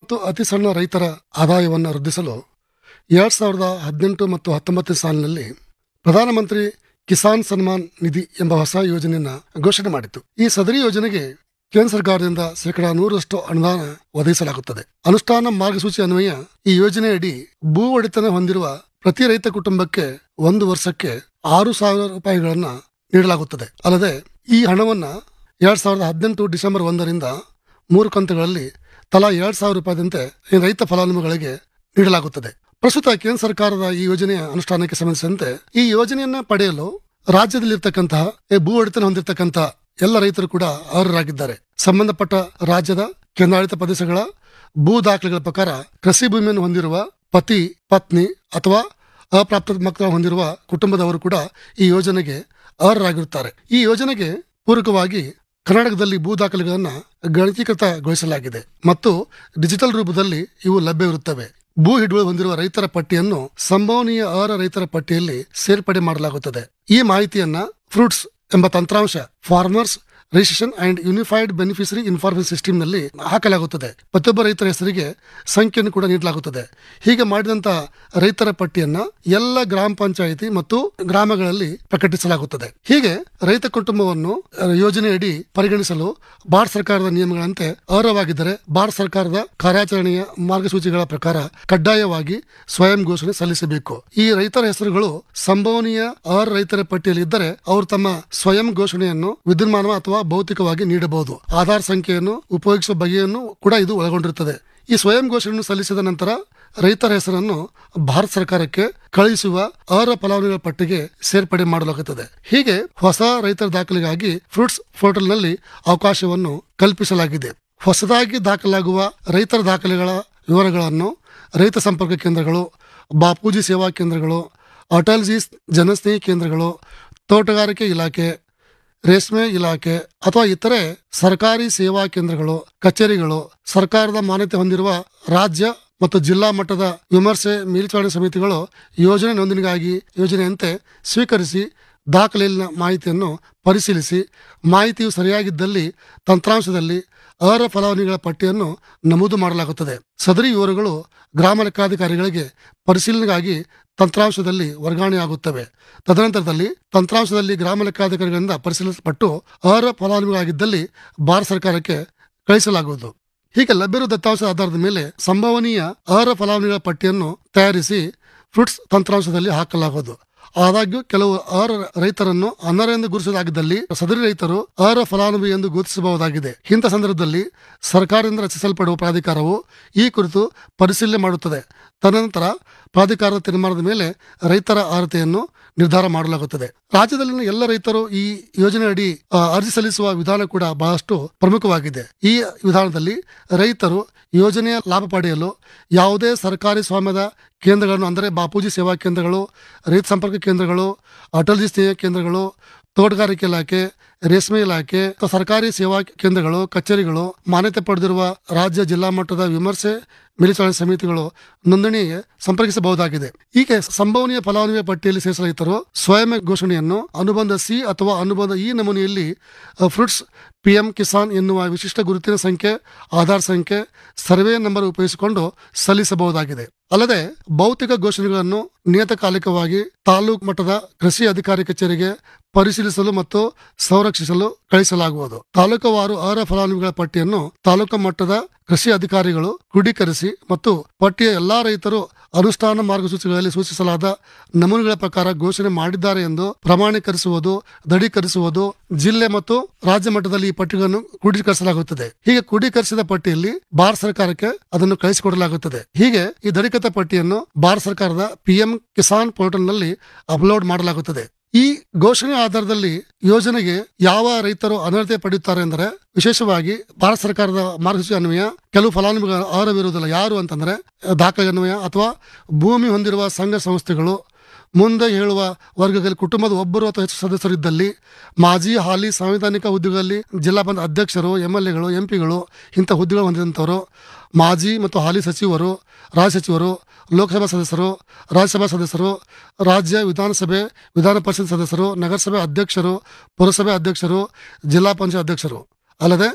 ಮತ್ತು ಅತಿ ಸಣ್ಣ ರೈತರ ಆದಾಯವನ್ನು ವೃದ್ಧಿಸಲು ಎರಡ್ ಸಾವಿರದ ಹದಿನೆಂಟು ಮತ್ತು ಹತ್ತೊಂಬತ್ತನೇ ಸಾಲಿನಲ್ಲಿ ಪ್ರಧಾನಮಂತ್ರಿ ಕಿಸಾನ್ ಸನ್ಮಾನ್ ನಿಧಿ ಎಂಬ ಹೊಸ ಯೋಜನೆಯನ್ನ ಘೋಷಣೆ ಮಾಡಿತ್ತು ಈ ಸದರಿ ಯೋಜನೆಗೆ ಕೇಂದ್ರ ಸರ್ಕಾರದಿಂದ ಶೇಕಡಾ ನೂರರಷ್ಟು ಅನುದಾನ ಒದಗಿಸಲಾಗುತ್ತದೆ ಅನುಷ್ಠಾನ ಮಾರ್ಗಸೂಚಿ ಅನ್ವಯ ಈ ಯೋಜನೆಯಡಿ ಭೂ ಒಡೆತನ ಹೊಂದಿರುವ ಪ್ರತಿ ರೈತ ಕುಟುಂಬಕ್ಕೆ ಒಂದು ವರ್ಷಕ್ಕೆ ಆರು ಸಾವಿರ ರೂಪಾಯಿಗಳನ್ನ ನೀಡಲಾಗುತ್ತದೆ ಅಲ್ಲದೆ ಈ ಹಣವನ್ನ ಎರಡ್ ಸಾವಿರದ ಹದಿನೆಂಟು ಡಿಸೆಂಬರ್ ಒಂದರಿಂದ ಮೂರು ಕಂತುಗಳಲ್ಲಿ ತಲಾ ಎರಡ್ ಸಾವಿರ ರೂಪಾಯಿದಂತೆ ಈ ರೈತ ಫಲಾನುಭವಿಗಳಿಗೆ ನೀಡಲಾಗುತ್ತದೆ ಪ್ರಸ್ತುತ ಕೇಂದ್ರ ಸರ್ಕಾರದ ಈ ಯೋಜನೆಯ ಅನುಷ್ಠಾನಕ್ಕೆ ಸಂಬಂಧಿಸಿದಂತೆ ಈ ಯೋಜನೆಯನ್ನ ಪಡೆಯಲು ರಾಜ್ಯದಲ್ಲಿರ್ತಕ್ಕಂತಹ ಈ ಭೂ ಒಡೆತನ ಹೊಂದಿರತಕ್ಕಂತಹ ಎಲ್ಲ ರೈತರು ಕೂಡ ಅರ್ಹರಾಗಿದ್ದಾರೆ ಸಂಬಂಧಪಟ್ಟ ರಾಜ್ಯದ ಕೇಂದ್ರಾಡಳಿತ ಪ್ರದೇಶಗಳ ಭೂ ದಾಖಲೆಗಳ ಪ್ರಕಾರ ಕೃಷಿ ಭೂಮಿಯನ್ನು ಹೊಂದಿರುವ ಪತಿ ಪತ್ನಿ ಅಥವಾ ಅಪ್ರಾಪ್ತ ಮಕ್ಕಳ ಹೊಂದಿರುವ ಕುಟುಂಬದವರು ಕೂಡ ಈ ಯೋಜನೆಗೆ ಅರ್ಹರಾಗಿರುತ್ತಾರೆ ಈ ಯೋಜನೆಗೆ ಪೂರಕವಾಗಿ ಕರ್ನಾಟಕದಲ್ಲಿ ಭೂ ದಾಖಲೆಗಳನ್ನು ಗಣಕೀಕೃತಗೊಳಿಸಲಾಗಿದೆ ಮತ್ತು ಡಿಜಿಟಲ್ ರೂಪದಲ್ಲಿ ಇವು ಲಭ್ಯವಿರುತ್ತವೆ ಭೂ ಹಿಡುವಳಿ ಹೊಂದಿರುವ ರೈತರ ಪಟ್ಟಿಯನ್ನು ಸಂಭವನೀಯ ಅರ್ಹ ರೈತರ ಪಟ್ಟಿಯಲ್ಲಿ ಸೇರ್ಪಡೆ ಮಾಡಲಾಗುತ್ತದೆ ಈ ಮಾಹಿತಿಯನ್ನ ಫ್ರೂಟ್ಸ್ ಎಂಬ ತಂತ್ರಾಂಶ farmers registration and unified beneficiary information system ನಲ್ಲಿ ಹಾಕಲಾಗುತ್ತದೆ ಪ್ರತಿಯೊಬ್ಬ ರೈತರ ಹೆಸರಿಗೆ ಸಂಖ್ಯೆಯನ್ನು ಕೂಡ ನೀಡಲಾಗುತ್ತದೆ ಹೀಗೆ ಮಾಡಿದಂತಹ ರೈತರ ಪಟ್ಟಿಯನ್ನ ಎಲ್ಲ ಗ್ರಾಮ ಪಂಚಾಯಿತಿ ಮತ್ತು ಗ್ರಾಮಗಳಲ್ಲಿ ಪ್ರಕಟಿಸಲಾಗುತ್ತದೆ ಹೀಗೆ ರೈತ ಕುಟುಂಬವನ್ನು ಅಹ್, ಯೋಜನೆಯಡಿ ಪರಿಗಣಿಸಲು ಭಾರತ ಸರ್ಕಾರದ ನಿಯಮಗಳಂತೆ ಅರ್ಹವಾಗಿದ್ದರೆ ಭಾರತ ಸರ್ಕಾರದ ಕಾರ್ಯಾಚರಣೆಯ ಮಾರ್ಗಸೂಚಿಗಳ ಪ್ರಕಾರ ಕಡ್ಡಾಯವಾಗಿ ಸ್ವಯಂ ಘೋಷಣೆ ಸಲ್ಲಿಸಬೇಕು ಈ ರೈತರ ಹೆಸರುಗಳು ಸಂಭವನೀಯ ಅರ್ಹ ರೈತರ ಪಟ್ಟಿಯಲ್ಲಿ ಇದ್ದರೆ ಅವರು ತಮ್ಮ ಸ್ವಯಂ ಘೋಷಣೆಯನ್ನು ವಿದ್ಯುನ್ಮಾನ ಅಥವಾ ಭೌತಿಕವಾಗಿ ನೀಡಬಹುದು ಆಧಾರ್ ಸಂಖ್ಯೆಯನ್ನು ಉಪಯೋಗಿಸುವ ಬಗೆಯನ್ನು ಕೂಡ ಇದು ಒಳಗೊಂಡಿರುತ್ತದೆ ಈ ಸ್ವಯಂ ಘೋಷಣೆಯನ್ನು ಸಲ್ಲಿಸಿದ ನಂತರ ರೈತರ ಹೆಸರನ್ನು ಭಾರತ ಸರ್ಕಾರಕ್ಕೆ ಕಳುಹಿಸುವ ಅರ್ಹ ಫಲಾನುಭವಿಗಳ ಪಟ್ಟಿಗೆ ಸೇರ್ಪಡೆ ಮಾಡಲಾಗುತ್ತದೆ ಹೀಗೆ ಹೊಸ ರೈತರ ದಾಖಲೆಗಾಗಿ ಫ್ರೂಟ್ಸ್ ಪೋರ್ಟಲ್ನಲ್ಲಿ ಅವಕಾಶವನ್ನು ಕಲ್ಪಿಸಲಾಗಿದೆ ಹೊಸದಾಗಿ ದಾಖಲಾಗುವ ರೈತರ ದಾಖಲೆಗಳ ವಿವರಗಳನ್ನು ರೈತ ಸಂಪರ್ಕ ಕೇಂದ್ರಗಳು ಬಾಪೂಜಿ ಸೇವಾ ಕೇಂದ್ರಗಳು ಅಟಲ್ಜಿ ಜನಸ್ನೇಹಿ ಕೇಂದ್ರಗಳು ತೋಟಗಾರಿಕೆ ಇಲಾಖೆ ರೇಷ್ಮೆ ಇಲಾಖೆ ಅಥವಾ ಇತರೆ ಸರ್ಕಾರಿ ಸೇವಾ ಕೇಂದ್ರಗಳು ಕಚೇರಿಗಳು ಸರ್ಕಾರದ ಮಾನ್ಯತೆ ಹೊಂದಿರುವ ರಾಜ್ಯ ಮತ್ತು ಜಿಲ್ಲಾ ಮಟ್ಟದ ವಿಮರ್ಶೆ ಮೇಲ್ವಿಚಾರಣೆ ಸಮಿತಿಗಳು ಯೋಜನೆ ನೋಂದಣಿಗಾಗಿ ಯೋಜನೆಯಂತೆ ಸ್ವೀಕರಿಸಿ ದಾಖಲೆಯಲ್ಲಿನ ಮಾಹಿತಿಯನ್ನು ಪರಿಶೀಲಿಸಿ ಮಾಹಿತಿಯು ಸರಿಯಾಗಿದ್ದಲ್ಲಿ ತಂತ್ರಾಂಶದಲ್ಲಿ ಅರ್ಹ ಫಲಾನುಭವಿಗಳ ಪಟ್ಟಿಯನ್ನು ನಮೂದು ಮಾಡಲಾಗುತ್ತದೆ ಸದರಿ ವಿವರಗಳು ಗ್ರಾಮ ಲೆಕ್ಕಾಧಿಕಾರಿಗಳಿಗೆ ಪರಿಶೀಲನೆಗಾಗಿ ತಂತ್ರಾಂಶದಲ್ಲಿ ವರ್ಗಾವಣೆಯಾಗುತ್ತವೆ ತದನಂತರದಲ್ಲಿ ತಂತ್ರಾಂಶದಲ್ಲಿ ಗ್ರಾಮ ಲೆಕ್ಕಾಧಿಕಾರಿಗಳಿಂದ ಪರಿಶೀಲಿಸಲ್ಪಟ್ಟು ಅರ್ಹ ಫಲಾನುಭವಿಯಾಗಿದ್ದಲ್ಲಿ ಭಾರತ ಸರ್ಕಾರಕ್ಕೆ ಕಳಿಸಲಾಗುವುದು ಹೀಗೆ ಲಭ್ಯವಿರುವ ದತ್ತಾಂಶದ ಆಧಾರದ ಮೇಲೆ ಸಂಭವನೀಯ ಅರ್ಹ ಫಲಾನುಭವಿಗಳ ಪಟ್ಟಿಯನ್ನು ತಯಾರಿಸಿ ಫ್ರೂಟ್ಸ್ ತಂತ್ರಾಂಶದಲ್ಲಿ ಹಾಕಲಾಗುವುದು ಆದಾಗ್ಯೂ ಕೆಲವು ಅರ್ಹ ರೈತರನ್ನು ಅನರ್ಹರೆಂದು ಗುರುತಿಸಲಾಗಿದ್ದಲ್ಲಿ ಸದರಿ ರೈತರು ಅರ್ಹ ಫಲಾನುಭವಿ ಎಂದು ಗುರುತಿಸಬಹುದಾಗಿದೆ ಇಂಥ ಸಂದರ್ಭದಲ್ಲಿ ಸರ್ಕಾರದಿಂದ ರಚಿಸಲ್ಪಡುವ ಪ್ರಾಧಿಕಾರವು ಈ ಕುರಿತು ಪರಿಶೀಲನೆ ಮಾಡುತ್ತದೆ ತದನಂತರ ಪ್ರಾಧಿಕಾರದ ತೀರ್ಮಾನದ ಮೇಲೆ ರೈತರ ಅರ್ಹತೆಯನ್ನು ನಿರ್ಧಾರ ಮಾಡಲಾಗುತ್ತದೆ ರಾಜ್ಯದಲ್ಲಿನ ಎಲ್ಲ ರೈತರು ಈ ಯೋಜನೆ ಅಡಿ ಆ, ಅರ್ಜಿ ಸಲ್ಲಿಸುವ ವಿಧಾನ ಕೂಡ ಬಹಳಷ್ಟು ಪ್ರಮುಖವಾಗಿದೆ ಈ ವಿಧಾನದಲ್ಲಿ ರೈತರು ಯೋಜನೆಯ ಲಾಭ ಪಡೆಯಲು ಯಾವುದೇ ಸರ್ಕಾರಿ ಸ್ವಾಮ್ಯದ ಕೇಂದ್ರಗಳನ್ನು ಅಂದರೆ ಬಾಪೂಜಿ ಸೇವಾ ಕೇಂದ್ರಗಳು ರೈತ ಸಂಪರ್ಕ ಕೇಂದ್ರಗಳು ಅಟಲ್ಜಿ ಸ್ನೇಹ ಕೇಂದ್ರಗಳು ತೋಟಗಾರಿಕೆ ಇಲಾಖೆ ರೇಷ್ಮೆ ಇಲಾಖೆ ಅಥವಾ ಸರ್ಕಾರಿ ಸೇವಾ ಕೇಂದ್ರಗಳು ಕಚೇರಿಗಳು ಮಾನ್ಯತೆ ಪಡೆದಿರುವ ರಾಜ್ಯ ಜಿಲ್ಲಾ ಮಟ್ಟದ ವಿಮರ್ಶೆ ಮೇಲ್ವಿಚಾರಣೆ ಸಮಿತಿಗಳು ನೋಂದಣಿಗೆ ಸಂಪರ್ಕಿಸಬಹುದಾಗಿದೆ ಹೀಗೆ ಸಂಭವನೀಯ ಫಲಾನುಭವಿ ಪಟ್ಟಿಯಲ್ಲಿ ಸೇರಿಸಿದ ರೈತರು ಸ್ವಯಂ ಘೋಷಣೆಯನ್ನು ಅನುಬಂಧ ಸಿ ಅಥವಾ ಅನುಬಂಧ ಈ ನಮೂನೆಯಲ್ಲಿ ಅ, ಫ್ರೂಟ್ಸ್ ಪಿಎಂ ಕಿಸಾನ್ ಎನ್ನುವ ವಿಶಿಷ್ಟ ಗುರುತಿನ ಸಂಖ್ಯೆ ಆಧಾರ್ ಸಂಖ್ಯೆ ಸರ್ವೆ ನಂಬರ್ ಉಪಯೋಗಿಸಿಕೊಂಡು ಸಲ್ಲಿಸಬಹುದಾಗಿದೆ ಅಲ್ಲದೆ ಭೌತಿಕ ಘೋಷಣೆಗಳನ್ನು ನಿಯತಕಾಲಿಕವಾಗಿ ತಾಲೂಕು ಮಟ್ಟದ ಕೃಷಿ ಅಧಿಕಾರಿ ಕಚೇರಿಗೆ ಪರಿಶೀಲಿಸಲು ಮತ್ತು ಸಂರಕ್ಷಿಸಲು ಕಳಿಸಲಾಗುವುದು ತಾಲೂಕುವಾರು ಅರ್ಹ ಫಲಾನುಭವಿಗಳ ಪಟ್ಟಿಯನ್ನು ತಾಲೂಕು ಮಟ್ಟದ ಕೃಷಿ ಅಧಿಕಾರಿಗಳು ಕ್ರೋಢೀಕರಿಸಿ ಮತ್ತು ಪಟ್ಟಿಯ ಎಲ್ಲಾ ರೈತರು ಅನುಷ್ಠಾನ ಮಾರ್ಗಸೂಚಿಗಳಲ್ಲಿ ಸೂಚಿಸಲಾದ ನಮೂನೆಗಳ ಪ್ರಕಾರ ಘೋಷಣೆ ಮಾಡಿದ್ದಾರೆ ಎಂದು ಪ್ರಮಾಣೀಕರಿಸುವುದು ದೃಢೀಕರಿಸುವುದು ಜಿಲ್ಲೆ ಮತ್ತು ರಾಜ್ಯ ಮಟ್ಟದಲ್ಲಿ ಈ ಪಟ್ಟಿಗಳನ್ನು ಕ್ರೋಢೀಕರಿಸಲಾಗುತ್ತದೆ ಹೀಗೆ ಕ್ರೋಢೀಕರಿಸಿದ ಪಟ್ಟಿಯಲ್ಲಿ ಭಾರತ ಸರ್ಕಾರಕ್ಕೆ ಅದನ್ನು ಕಳಿಸಿಕೊಡಲಾಗುತ್ತದೆ ಹೀಗೆ ಈ ದೃಢೀಕೃತ ಪಟ್ಟಿಯನ್ನು ಭಾರತ ಸರ್ಕಾರದ ಪಿಎಂ ಕಿಸಾನ್ ಪೋರ್ಟಲ್ನಲ್ಲಿ ಅಪ್ಲೋಡ್ ಮಾಡಲಾಗುತ್ತದೆ ಈ ಘೋಷಣೆ ಆಧಾರದಲ್ಲಿ ಯೋಜನೆಗೆ ಯಾವ ರೈತರು ಅನರ್ಹತೆ ಪಡೆಯುತ್ತಾರೆ ಎಂದರೆ ವಿಶೇಷವಾಗಿ ಭಾರತ ಸರ್ಕಾರದ ಮಾರ್ಗಸೂಚಿ ಅನ್ವಯ ಕೆಲವು ಫಲಾನುಭವಿಗಳು ಅರ್ಹವಿರುವುದಿಲ್ಲ ಯಾರು ಅಂತಂದ್ರೆ ದಾಖಲೆ ಅನ್ವಯ ಅಥವಾ ಭೂಮಿ ಹೊಂದಿರುವ ಸಂಘ ಸಂಸ್ಥೆಗಳು ಮುಂದೆ ಹೇಳುವ ವರ್ಗದಲ್ಲಿ ಕುಟುಂಬದ ಒಬ್ಬರು ಅಥವಾ ಹೆಚ್ಚು ಸದಸ್ಯರಿದ್ದಲ್ಲಿ ಮಾಜಿ ಹಾಲಿ ಸಾಂವಿಧಾನಿಕ ಹುದ್ದೆಗಳಲ್ಲಿ ಜಿಲ್ಲಾ ಪಂಚಾಯತ್ ಅಧ್ಯಕ್ಷರು ಎಂ ಎಲ್ ಎಗಳು ಎಂ ಪಿಗಳು ಇಂಥ ಹುದ್ದೆಗಳು ಹೊಂದಿದಂಥವರು ಮಾಜಿ ಮತ್ತು ಹಾಲಿ ಸಚಿವರು ರಾಜ್ಯ ಸಚಿವರು ಲೋಕಸಭಾ ಸದಸ್ಯರು ರಾಜ್ಯಸಭಾ ಸದಸ್ಯರು ರಾಜ್ಯ ವಿಧಾನಸಭೆ ವಿಧಾನ ಪರಿಷತ್ ಸದಸ್ಯರು ನಗರಸಭೆ ಅಧ್ಯಕ್ಷರು ಪುರಸಭೆ ಅಧ್ಯಕ್ಷರು ಜಿಲ್ಲಾ ಪಂಚಾಯತ್ ಅಧ್ಯಕ್ಷರು ಅಲ್ಲದೆ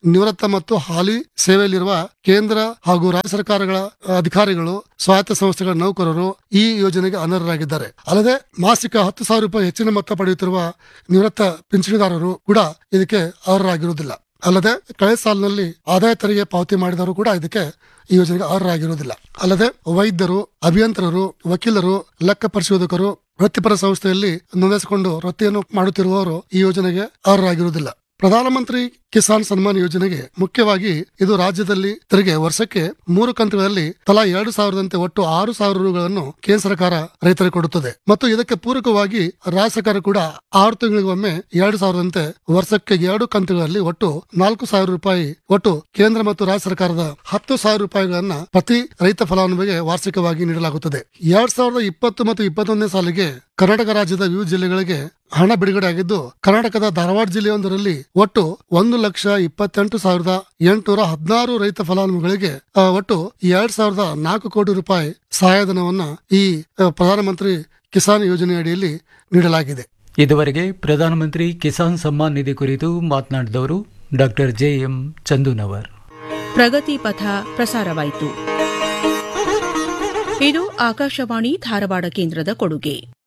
ನಿವೃತ್ತ ಮತ್ತು ಹಾಲಿ ಸೇವೆಯಲ್ಲಿರುವ ಕೇಂದ್ರ ಹಾಗೂ ರಾಜ್ಯ ಸರ್ಕಾರಗಳ ಅಧಿಕಾರಿಗಳು ಸ್ವಾಯತ್ತ ಸಂಸ್ಥೆಗಳ ನೌಕರರು ಈ ಯೋಜನೆಗೆ ಅನರ್ಹರಾಗಿದ್ದಾರೆ ಅಲ್ಲದೆ ಮಾಸಿಕ ಹತ್ತು ಸಾವಿರ ರೂಪಾಯಿ ಹೆಚ್ಚಿನ ಮೊತ್ತ ಪಡೆಯುತ್ತಿರುವ ನಿವೃತ್ತ ಪಿಂಚಣಿದಾರರು ಕೂಡ ಇದಕ್ಕೆ ಅರ್ಹರಾಗಿರುವುದಿಲ್ಲ ಅಲ್ಲದೆ ಕಳೆದ ಸಾಲಿನಲ್ಲಿ ಆದಾಯ ತೆರಿಗೆ ಪಾವತಿ ಮಾಡಿದವರು ಕೂಡ ಇದಕ್ಕೆ ಈ ಯೋಜನೆಗೆ ಅರ್ಹರಾಗಿರುವುದಿಲ್ಲ ಅಲ್ಲದೆ ವೈದ್ಯರು ಅಭಿಯಂತರರು ವಕೀಲರು ಲೆಕ್ಕ ಪರಿಶೋಧಕರು ವೃತ್ತಿಪರ ಸಂಸ್ಥೆಯಲ್ಲಿ ನೋಂದಾಯಿಸಿಕೊಂಡು ವೃತ್ತಿಯನ್ನು ಮಾಡುತ್ತಿರುವವರು ಈ ಯೋಜನೆಗೆ ಅರ್ಹರಾಗಿರುವುದಿಲ್ಲ ಪ್ರಧಾನಮಂತ್ರಿ ಕಿಸಾನ್ ಸನ್ಮಾನ್ ಯೋಜನೆಗೆ ಮುಖ್ಯವಾಗಿ ಇದು ರಾಜ್ಯದಲ್ಲಿ ತೆರಿಗೆ ವರ್ಷಕ್ಕೆ ಮೂರು ಕಂತುಗಳಲ್ಲಿ ತಲಾ ಎರಡು ಸಾವಿರದಂತೆ ಒಟ್ಟು ಆರು ಸಾವಿರ ರೂಗಳನ್ನು ಕೇಂದ್ರ ಸರ್ಕಾರ ರೈತರಿಗೆ ಕೊಡುತ್ತದೆ ಮತ್ತು ಇದಕ್ಕೆ ಪೂರಕವಾಗಿ ರಾಜ್ಯ ಸರ್ಕಾರ ಕೂಡ ಆರು ತಿಂಗಳಿಗೊಮ್ಮೆ ಎರಡು ಸಾವಿರದಂತೆ ವರ್ಷಕ್ಕೆ ಎರಡು ಕಂತುಗಳಲ್ಲಿ ಒಟ್ಟು ನಾಲ್ಕು ಸಾವಿರ ರೂಪಾಯಿ ಒಟ್ಟು ಕೇಂದ್ರ ಮತ್ತು ರಾಜ್ಯ ಸರ್ಕಾರದ ಹತ್ತು ಸಾವಿರ ರೂಪಾಯಿಗಳನ್ನ ಪ್ರತಿ ರೈತ ಫಲಾನುಭವಿಗೆ ವಾರ್ಷಿಕವಾಗಿ ನೀಡಲಾಗುತ್ತದೆ ಎರಡ್ ಸಾವಿರದ ಇಪ್ಪತ್ತು ಮತ್ತು ಇಪ್ಪತ್ತೊಂದನೇ ಸಾಲಿಗೆ ಕರ್ನಾಟಕ ರಾಜ್ಯದ ವಿವಿಧ ಜಿಲ್ಲೆಗಳಿಗೆ ಹಣ ಬಿಡುಗಡೆ ಆಗಿದ್ದು ಕರ್ನಾಟಕದ ಧಾರವಾಡ ಜಿಲ್ಲೆಯೊಂದರಲ್ಲಿ ಒಟ್ಟು ಒಂದು ಲಕ್ಷ ಇಪ್ಪತ್ತೆಂಟು ಸಾವಿರದ ಎಂಟುನೂರ ಹದಿನಾರು ರೈತ ಫಲಾನುಭವಿಗಳಿಗೆ ಆ, ಒಟ್ಟು ಎರಡ್ ಸಾವಿರದ ನಾಲ್ಕು ಕೋಟಿ ರೂಪಾಯಿ ಸಹಾಯಧನವನ್ನ ಈ ಆ, ಪ್ರಧಾನಮಂತ್ರಿ ಕಿಸಾನ್ ಯೋಜನೆ ಅಡಿಯಲ್ಲಿ ನೀಡಲಾಗಿದೆ ಇದುವರೆಗೆ ಪ್ರಧಾನಮಂತ್ರಿ ಕಿಸಾನ್ ಸಮ್ಮಾನ್ ನಿಧಿ ಕುರಿತು ಮಾತನಾಡಿದವರು doctor J M Chandunavar Pragati Patha ಪ್ರಸಾರವಾಯಿತು ಇದು ಆಕಾಶವಾಣಿ ಧಾರವಾಡ ಕೇಂದ್ರದ ಕೊಡುಗೆ